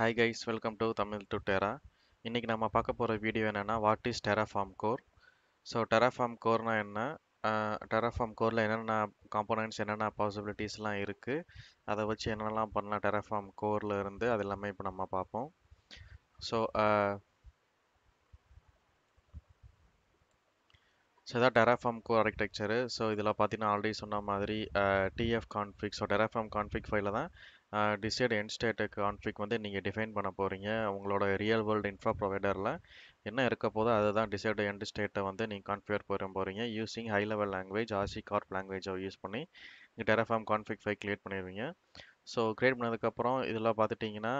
hi guys welcome to Tamil to terra இன்றைக்கி நம்ம பார்க்க போகிற வீடியோ என்னென்னா what is Terraform core so Terraform கோர்னால் என்ன டெராஃபார்ம் கோரில் என்னென்ன காம்போனன்ட்ஸ் என்னென்ன பாசிபிலிட்டிஸ்லாம் இருக்குது அதை வச்சு என்னென்னலாம் பண்ணலாம் டெராஃபார்ம் கோரில் இருந்து அது எல்லாமே இப்போ நம்ம பார்ப்போம் ஸோ ஸோ இதான் டெராஃபார்ம் கோ ஆர்கிடெக்சரு ஸோ இதில் பார்த்தீங்கன்னா ஆல்ரெடி சொன்ன மாதிரி TF config so Terraform config ஃபைலில் தான் டிசைட் எண்ட் ஸ்டேட் கான்ஃபிக் வந்து நீங்கள் டிஃபைன் பண்ண போகிறீங்க உங்களோட ரியல் வேர்ல்டு இன்ஃப்ரா ப்ரொவைடரில் என்ன இருக்க போதோ அதுதான் டிசைட் எண்ட் ஸ்டேட்டை வந்து நீங்கள் கான்ஃபிகர் போகிற போகிறீங்க using high level language HashiCorp லாங்குவேஜை யூஸ் பண்ணி நீங்கள் டெராஃபார்ம் கான்ஃபிக் ஃபைல் க்ரியேட் பண்ணிடுவீங்க ஸோ க்ரியேட் பண்ணதுக்கப்புறம் இதில் பார்த்துட்டிங்கன்னா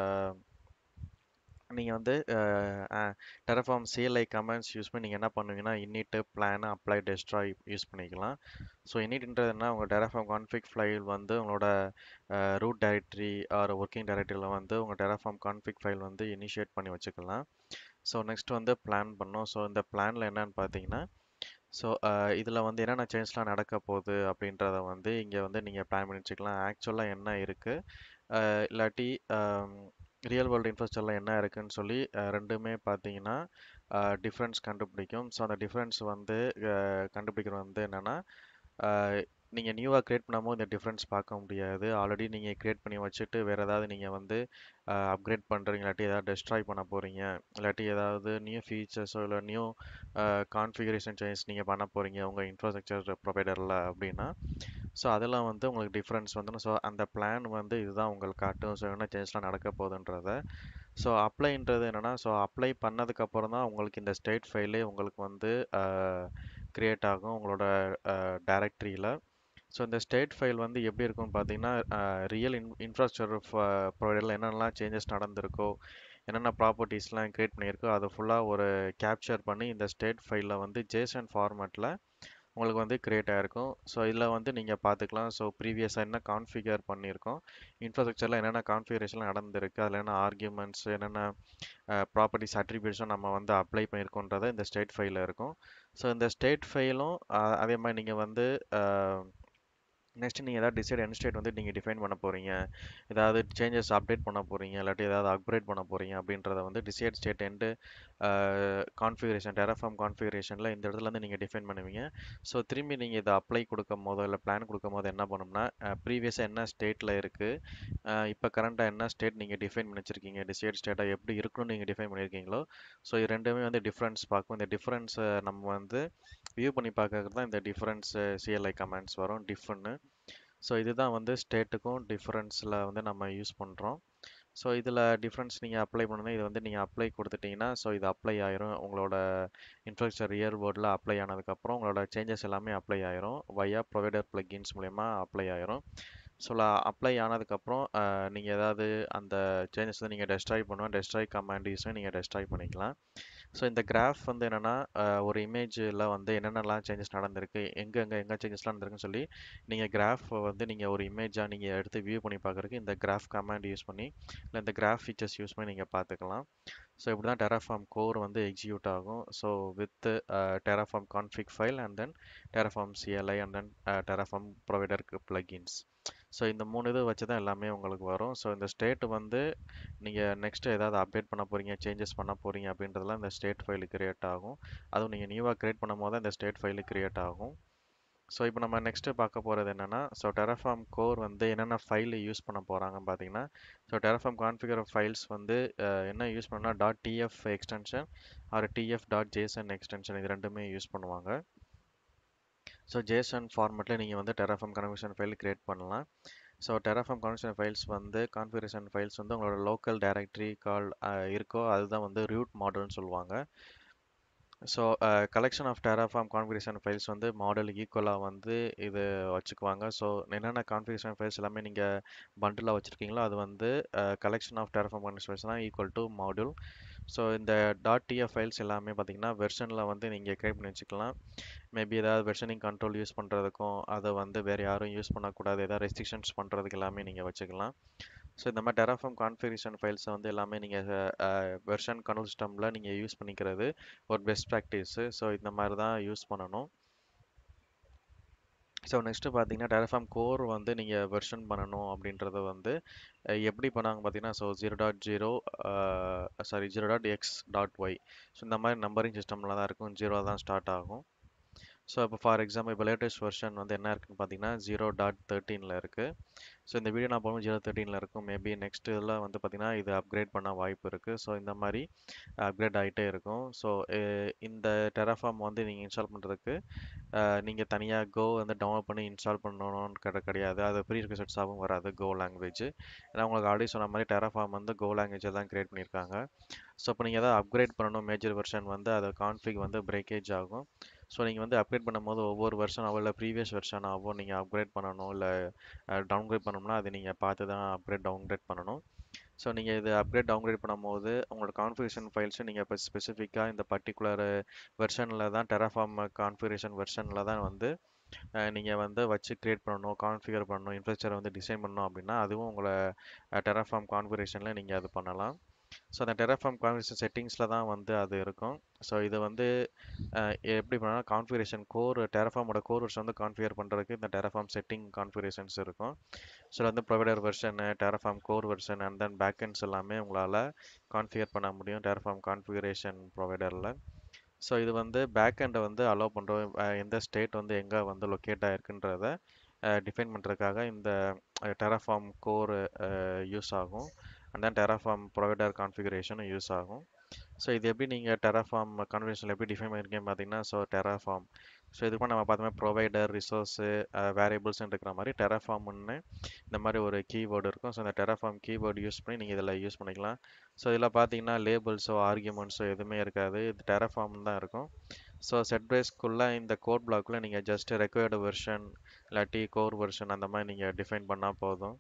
நீங்கள் வந்து டெரஃபார்ம் சிஎல்ஐ கமெண்ட்ஸ் யூஸ் பண்ணி நீங்கள் என்ன பண்ணுவீங்கன்னா இன்னிட்டு பிளான் அப்ளை டெஸ்ட்ராய் யூஸ் பண்ணிக்கலாம் ஸோ இன்னிட்ன்றது என்ன உங்கள் டெரஃபார்ம் கான்ஃபிக் ஃபைல் வந்து உங்களோட ரூட் டைரக்டரி ஆர் ஒர்க்கிங் டைரக்டரியில் வந்து உங்கள் டெரஃபார்ம் கான்ஃபிக் ஃபைல் வந்து இனிஷியேட் பண்ணி வச்சுக்கலாம் ஸோ நெக்ஸ்ட் வந்து பிளான் பண்ணோம் ஸோ இந்த பிளானில் என்னன்னு பார்த்தீங்கன்னா ஸோ இதில் வந்து என்னென்ன சேஞ்ச்லாம் நடக்க போகுது அப்படின்றத வந்து இங்கே வந்து நீங்கள் பிளான் பண்ணி வச்சுக்கலாம் ஆக்சுவலாக என்ன இருக்குது இல்லாட்டி ரியல் வேர்ல்டு இன்ஃப்ராஸ்ட்ரக்சரில் என்ன இருக்குன்னு சொல்லி ரெண்டுமே பார்த்தீங்கன்னா டிஃப்ரென்ஸ் கண்டுபிடிக்கும் ஸோ அந்த டிஃப்ரென்ஸ் வந்து கண்டுபிடிக்கிறது வந்து என்னென்னா நீங்கள் நியூவாக க்ரியேட் பண்ணும்போது இந்த டிஃப்ரென்ஸ் பார்க்க முடியாது ஆல்ரெடி நீங்கள் க்ரியேட் பண்ணி வச்சுட்டு வேறு ஏதாவது நீங்கள் வந்து அப்கிரேட் பண்ணுறீங்க இல்லாட்டி ஏதாவது டெஸ்ட்ராய் பண்ண போகிறீங்க இல்லாட்டி ஏதாவது நியூ ஃபீச்சர்ஸோ இல்லை நியூ கான்ஃபிகரேஷன் சேஞ்ச் நீங்கள் பண்ண போகிறீங்க உங்கள் இன்ஃப்ராஸ்ட்ரக்சர் ப்ரொவைடரில் அப்படின்னா ஸோ அதெல்லாம் வந்து உங்களுக்கு டிஃப்ரென்ஸ் வந்துடும் ஸோ அந்த பிளான் வந்து இதுதான் உங்களுக்கு காட்டும் ஸோ என்ன சேஞ்சஸ்லாம் நடக்க போகுதுன்றத ஸோ அப்ளைன்றது என்னென்னா ஸோ அப்ளை பண்ணதுக்கப்புறம் தான் உங்களுக்கு இந்த ஸ்டேட் ஃபைலே உங்களுக்கு வந்து க்ரியேட் ஆகும் உங்களோட டைரக்டரியில் ஸோ இந்த ஸ்டேட் ஃபைல் வந்து எப்படி இருக்கும்னு பார்த்தீங்கன்னா ரியல் இன் இன்ஃப்ராஸ்ட்ரக்சர் ப்ரொவைடரில் என்னென்னலாம் சேஞ்சஸ் நடந்திருக்கோ என்னென்ன ப்ராப்பர்ட்டிஸ்லாம் க்ரியேட் பண்ணியிருக்கோ அதை ஃபுல்லாக ஒரு கேப்சர் பண்ணி இந்த ஸ்டேட் ஃபைலில் வந்து ஜேசன் ஃபார்மேட்டில் உங்களுக்கு வந்து க்ரியேட் ஆகிருக்கும் ஸோ இதில் வந்து நீங்கள் பார்த்துக்கலாம் ஸோ ப்ரீவியஸாக என்ன கான்ஃபிகர் பண்ணியிருக்கோம் இன்ஃப்ராஸ்ட்ரக்சரில் என்னென்ன கான்ஃபிகரேஷன்லாம் நடந்திருக்கு அதில் என்ன ஆர்கியூமெண்ட்ஸ் என்னென்ன ப்ராப்பர்ட்டிஸ் அட்ரிபியூட்ஸும் நம்ம வந்து அப்ளை பண்ணியிருக்கோன்றதை இந்த ஸ்டேட் ஃபைலில் இருக்கும் ஸோ இந்த ஸ்டேட் ஃபைலும் அதே மாதிரி நீங்கள் வந்து நெக்ஸ்ட் நீங்கள் ஏதாவது டிசைட் என் ஸ்டேட் வந்து நீங்கள் டிஃபைன் பண்ண போகிறீங்க ஏதாவது சேஞ்சஸ் அப்டேட் பண்ண போகிறீங்க இல்லாட்டி ஏதாவது அப்கிரேட் பண்ண போகிறீங்க அப்படின்றத வந்து decide state and configuration Terraform கான்ஃபிகரேஷனில் இந்த இடத்துல வந்து நீங்கள் டிஃபைன் பண்ணுவீங்க ஸோ திரும்பி நீங்கள் இதை அப்ளை கொடுக்கும் போதோ இல்லை பிளான் கொடுக்கும் போது என்ன பண்ணணும்னா ப்ரீவியஸாக என்ன ஸ்டேட்டில் இருக்குது இப்போ கரண்ட்டாக என்ன ஸ்டேட் நீங்கள் டிஃபைன் பண்ணி வச்சுருக்கீங்க டிசைட் ஸ்டேட்டாக எப்படி இருக்கணும்னு நீங்கள் டிஃபைன் பண்ணியிருக்கீங்களோ ஸோ இது ரெண்டுமே வந்து டிஃப்ரென்ஸ் பார்க்கும் இந்த டிஃப்ரென்ஸை நம்ம வந்து வியூ பண்ணி பார்க்கறது தான் இந்த டிஃப்ரென்ஸ் சிஎல்ஐ கமெண்ட்ஸ் வரும் டிஃப்ரென்னு ஸோ இதுதான் வந்து ஸ்டேட்டுக்கும் டிஃப்ரென்ஸில் வந்து நம்ம யூஸ் பண்ணுறோம் ஸோ இதில் டிஃப்ரென்ஸ் நீங்கள் அப்ளை பண்ணணும் இது வந்து நீங்கள் அப்ளை கொடுத்துட்டிங்கன்னா ஸோ இது அப்ளை ஆயிரும் உங்களோட இன்ஃப்ராஸ்ட்ரக்சர் ரியல் வேர்டில் அப்ளை ஆனதுக்கப்புறம் உங்களோட சேஞ்சஸ் எல்லாமே அப்ளை ஆயிரும் வையா ப்ரொவைடர் ப்ளக்கின்ஸ் மூலயமா அப்ளை ஆயிரும் ஸோ அப்ளை ஆனதுக்கப்புறம் நீங்கள் ஏதாவது அந்த சேஞ்சஸ் வந்து நீங்கள் டெஸ்ட்ராய் பண்ணுவோம் டெஸ்ட்ராய் கமாண்ட் யூஸ் நீங்கள் டெஸ்ட்ராய் பண்ணிக்கலாம் ஸோ இந்த கிராஃப் வந்து என்னென்னா ஒரு இமேஜில் வந்து என்னென்னலாம் சேஞ்சஸ் நடந்திருக்கு எங்கே எங்கே எங்கே சேஞ்சஸ்லாம் நடந்திருக்குன்னு சொல்லி நீங்கள் கிராஃப் வந்து நீங்கள் ஒரு இமேஜாக நீங்கள் எடுத்து வியூ பண்ணி பார்க்குறதுக்கு இந்த கிராஃப் கமாண்ட் யூஸ் பண்ணி இல்லை இந்த கிராஃப் ஃபீச்சர்ஸ் யூஸ் பண்ணி நீங்கள் பார்த்துக்கலாம் ஸோ இப்படி தான் டெராஃபார்ம் கோர் வந்து எக்ஸிக்யூட் ஆகும் so with Terraform config file and then Terraform CLI and then Terraform ப்ரொவைடருக்கு ப்ளகின்ஸ் ஸோ இந்த மூணு இது வச்சு தான் எல்லாமே உங்களுக்கு வரும் ஸோ இந்த ஸ்டேட் வந்து நீங்கள் நெக்ஸ்ட்டு ஏதாவது அப்டேட் பண்ண போகிறீங்க சேஞ்சஸ் பண்ண போகிறீங்க அப்படின்றதுலாம் இந்த ஸ்டேட் ஃபைலு கிரியேட் ஆகும் அதுவும் நீங்கள் நியூவாக க்ரியேட் பண்ணும் போது இந்த ஸ்டேட் ஃபைலு கிரியேட் ஆகும் ஸோ இப்போ நம்ம நெக்ஸ்ட்டு பார்க்க போகிறது என்னென்னா ஸோ டெராஃபார்ம் கோர் வந்து என்னென்ன ஃபைல் யூஸ் பண்ண போகிறாங்கன்னு பார்த்தீங்கன்னா ஸோ டெராஃபார்ம் கான்ஃபிகர் ஃபைல்ஸ் வந்து என்ன யூஸ் பண்ணால் dot TF extension or TF dot JSON extension இது ரெண்டுமே யூஸ் பண்ணுவாங்க ஸோ ஜேசன் ஃபார்மெட்டில் நீங்கள் வந்து டெராஃபார்ம் கன்வர்ஷன் ஃபைல் க்ரியேட் பண்ணலாம் ஸோ டெராஃபார்ம் கன்வர்ஷன் ஃபைல்ஸ் வந்து கான்ஃபிகரேஷன் ஃபைல்ஸ் வந்து உங்களோட லோக்கல் டைரக்டரி கால் இருக்கோ அதுதான் வந்து ரூட் மாடல்னு சொல்லுவாங்க so collection of Terraform configuration files வந்து மாடல் ஈக்குவலாக வந்து இது வச்சுக்குவாங்க ஸோ என்னென்ன கான்ஃபிகரேஷன் ஃபைல்ஸ் எல்லாமே நீங்கள் பண்டிலாக வச்சுருக்கீங்களோ அது வந்து collection of Terraform configuration files தான் ஈக்குவல் டு மாடல் ஸோ இந்த டாட் டிஎஃப் ஃபைல்ஸ் எல்லாமே பார்த்தீங்கன்னா வெர்ஷனில் வந்து நீங்கள் க்ரியேட் பண்ணி வச்சுக்கலாம் மேபி ஏதாவது வெர்ஷனிங் கண்ட்ரோல் யூஸ் பண்ணுறதுக்கும் அதை வந்து வேறு யாரும் யூஸ் பண்ணக்கூடாது ஏதாவது ரெஸ்ட்ரிக்ஷன்ஸ் பண்ணுறதுக்கு எல்லாமே நீங்கள் வச்சுக்கலாம் ஸோ இந்த மாதிரி டெராஃபார்ம் கான்ஃபிகரேஷன் ஃபைல்ஸை வந்து எல்லாமே நீங்கள் வெர்ஷன் கண்ட்ரோல் சிஸ்டமில் நீங்கள் யூஸ் பண்ணிக்கிறது ஒரு பெஸ்ட் ப்ராக்டிஸு ஸோ இந்த மாதிரி தான் யூஸ் பண்ணணும் ஸோ நெக்ஸ்ட்டு பார்த்தீங்கன்னா டெரஃபார்ம் கோர் வந்து நீங்கள் வெர்ஷன் பண்ணணும் அப்படின்றத வந்து அஹ் எப்படி பண்ணாங்க பார்த்தீங்கன்னா so zero dot zero sorry zero dot x dot y so இந்த மாதிரி நம்பரிங் சிஸ்டமில் தான் இருக்கும் ஜீரோ தான் ஸ்டார்ட் ஆகும் ஸோ இப்போ ஃபார் எக்ஸாம்பிள் இப்போ லேட்டஸ்ட் வெர்ஷன் வந்து என்ன இருக்குன்னு பார்த்தீங்கன்னா ஜீரோ டாட் தேர்ட்டீனில் இருக்குது ஸோ இந்த வீடியோ நான் போகும்போது ஜீரோ தேர்ட்டீனில் இருக்கும் மேபி நெக்ஸ்ட் இதில் வந்து பார்த்தீங்கன்னா இது அப்கிரேட் பண்ண வாய்ப்பு இருக்குது ஸோ இந்த மாதிரி அப்கிரேட் ஆகிட்டே இருக்கும் ஸோ இந்த டெராஃபார்ம் வந்து நீங்கள் இன்ஸ்டால் பண்ணுறதுக்கு நீங்கள் தனியாக கோ வந்து டவுன்லோட் பண்ணி இன்ஸ்டால் பண்ணணும்னு கிட்ட கிடையாது அது ப்ரீ ரிக்வசட்ஸாகவும் வராது கோ லாங்குவேஜ் ஏன்னா உங்களுக்கு ஆல்ரெடி சொன்ன மாதிரி டெராஃபார்ம் வந்து கோ லாங்குவேஜில் தான் கிரியேட் பண்ணியிருக்காங்க ஸோ இப்போ நீங்கள் எதாவது அப்கிரேட் பண்ணணும் மேஜர் வெர்ஷன் வந்து அது கான்ஃபிக் வந்து பிரேக்கேஜ் ஆகும் ஸோ நீங்கள் வந்து அப்கிரேட் பண்ணும்போது ஒவ்வொரு வருஷனாவோ இல்லை ப்ரீவியஸ் வருஷனாவோ நீங்கள் அப்கிரேட் பண்ணணும் இல்லை டவுன்கிரேட் பண்ணணும்னா அது நீங்கள் பார்த்து தான் அப்கிரேட் டவுன்கிரேட் பண்ணணும் ஸோ நீங்கள் இது அப்கிரேட் டவுன்கிரேட் பண்ணும்போது உங்களோட கான்ஃபிகரேஷன் ஃபைல்ஸை நீங்கள் இப்போ ஸ்பெசிஃபிக்காக இந்த பர்டிகுலர் வெர்ஷனில் தான் டெராஃபார்ம் கான்ஃபிகரேஷன் வெர்ஷனில் தான் வந்து நீங்கள் வந்து வச்சு க்ரியேட் பண்ணணும் கான்ஃபிகர் பண்ணணும் இன்ஃப்ராஸ்ட்ரக்சர் வந்து டிசைன் பண்ணணும் அப்படின்னா அதுவும் உங்களை டெராஃபார்ம் கான்ஃபிகரேஷனில் நீங்கள் அது பண்ணலாம் ஸோ அந்த டெராஃபார்ம் கான்ஃபிகரேஷன் செட்டிங்ஸில் தான் வந்து அது இருக்கும் ஸோ இது வந்து எப்படி பண்ணால் கான்ஃபிகரேஷன் கோர் டெராஃபார்மோட கோர் வெர்ஷன் வந்து கான்ஃபிகர் பண்ணுறதுக்கு இந்த டெராஃபார்ம் செட்டிங் கான்ஃபிகரேஷன்ஸ் இருக்கும் ஸோ வந்து provider version Terraform core version and then backends எல்லாமே உங்களால் கான்ஃபிகர் பண்ண முடியும் டெராஃபார்ம் கான்ஃபிகரேஷன் ப்ரொவைடரில் ஸோ இது வந்து பேக்கெண்டை வந்து அலோவ் பண்ணுறோம் எந்த ஸ்டேட் வந்து எங்கே வந்து லொக்கேட் ஆகிருக்குன்றத டிஃபைன் பண்ணுறதுக்காக இந்த டெராஃபார்ம் கோர் யூஸ் ஆகும் அண்ட் தென் டெராஃபார்ம் ப்ரொவைடர் கான்ஃபிகரேஷனும் யூஸ் ஆகும் ஸோ இது எப்படி நீங்கள் டெராஃபார்ம் கான்ஃபிகரேஷனில் எப்படி டிஃபைன் பண்ணியிருக்கீங்க பார்த்தீங்கன்னா ஸோ டெராஃபார்ம் ஸோ இதுக்கு நம்ம பார்த்தோம்னா ப்ரொவைடர் ரிசோர்ஸு வேரியபிள்ஸ்னு இருக்கிற மாதிரி டெராஃபார்ம்னு இந்த மாதிரி ஒரு கீவேர்டு இருக்கும் ஸோ இந்த டெராஃபார்ம் கீவேர்டு யூஸ் பண்ணி நீங்கள் இதில் யூஸ் பண்ணிக்கலாம் ஸோ இதில் பார்த்தீங்கன்னா லேபிள்ஸோ ஆர்கியூமெண்ட்ஸோ எதுவுமே இருக்காது இது டெராஃபார்ம் தான் இருக்கும் ஸோ செட் பேஸ்க்குள்ளே இந்த கோட் பிளாக்குள்ளே நீங்கள் ஜஸ்ட் ரெக்வயர்டு வெர்ஷன் இல்லாட்டி கோர் வெர்ஷன் அந்த மாதிரி நீங்கள் டிஃபைன் பண்ணால் போதும்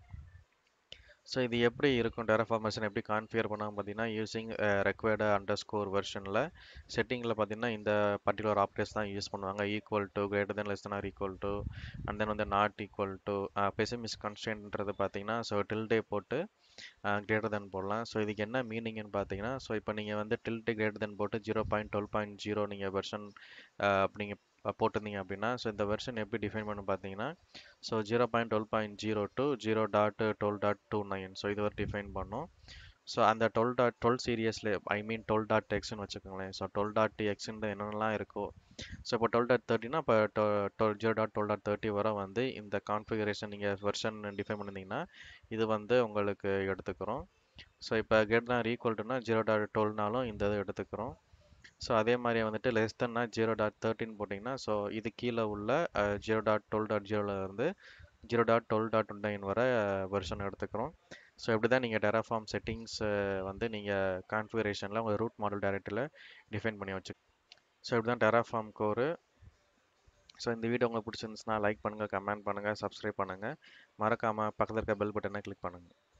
ஸோ இது எப்படி இருக்கும் டெராஃபார்மேஷன் எப்படி கான்ஃபிகர் பண்ணாமல் பார்த்தீங்கன்னா யூஸிங் ரெக்வயர்டு அண்டர் ஸ்கோர் வெர்ஷனில் செட்டிங்கில் பார்த்தீங்கன்னா இந்த பர்டிகுலர் ஆப்ரேஸ் தான் யூஸ் பண்ணுவாங்க equal to greater than less than or equal to and then வந்து நாட் ஈக்குவல் டு பெசிமிஸ் கன்ஸ்டன்ட்ன்றது பார்த்தீங்கன்னா ஸோ டில்டே போட்டு கிரேட்டர் தென் போடலாம் ஸோ இதுக்கு என்ன மீனிங்னு பார்த்தீங்கன்னா ஸோ இப்போ நீங்கள் வந்து டில்டே கிரேட்டர் தென் போட்டு zero point twelve point zero நீங்கள் வெர்ஷன் நீங்கள் போட்டிருந்தீங்க அப்படின்னா ஸோ இந்த வெர்ஷன் எப்படி டிஃபைன் பண்ணு பார்த்தீங்கன்னா so zero point twelve point zero to zero dot twelve dot two nine so இது ஒரு டிஃபைன் பண்ணோம் ஸோ அந்த டுவெல் டாட் டுவெல் சீரியஸில் ஐ மீன் டுவெல் டாட் எக்ஸ்னு வச்சுக்கோங்களேன் ஸோ டுவெல் டாட் எக்ஸ்ன்னு என்னென்னலாம் இருக்கோ ஸோ இப்போ டுவெல் டாட் தேர்ட்டினா இப்போ twelve zero dot twelve dot thirty வரை வந்து இந்த கான்ஃபிகரேஷன் நீங்கள் வெர்ஷன் டிஃபைன் பண்ணியிருந்தீங்கன்னா இது வந்து உங்களுக்கு எடுத்துக்கிறோம் ஸோ இப்போ கேட் தான் ஈக்குவல்ட்டுனா ஜீரோ டாட் டுவெல்னாலும் இந்த இது எடுத்துக்கிறோம் ஸோ அதே மாதிரி வந்துட்டு லெஸ் தன்னா ஜீரோ டாட் தேர்ட்டின் போட்டிங்கன்னா ஸோ இது கீழே உள்ள ஜீரோ டாட் டுவெல் டாட் ஜீரோலேருந்து zero dot twelve dot nine வரை வெர்ஷன் எடுத்துக்கிறோம் ஸோ இப்படி தான் நீங்கள் டெராஃபார்ம் செட்டிங்ஸ் வந்து நீங்கள் கான்ஃபிகரேஷனில் உங்கள் ரூட் மாடல் டேரக்டில் டிஃபைன் பண்ணி வச்சு ஸோ இப்படி தான் டெராஃபார்ம் கோரு ஸோ இந்த வீடியோ உங்களுக்கு பிடிச்சிருந்துச்சுன்னா லைக் பண்ணுங்கள் கமெண்ட் பண்ணுங்கள் சப்ஸ்கிரைப் பண்ணுங்கள் மறக்காமல் பக்கத்தில் இருக்க பெல் பட்டனை கிளிக் பண்ணுங்கள்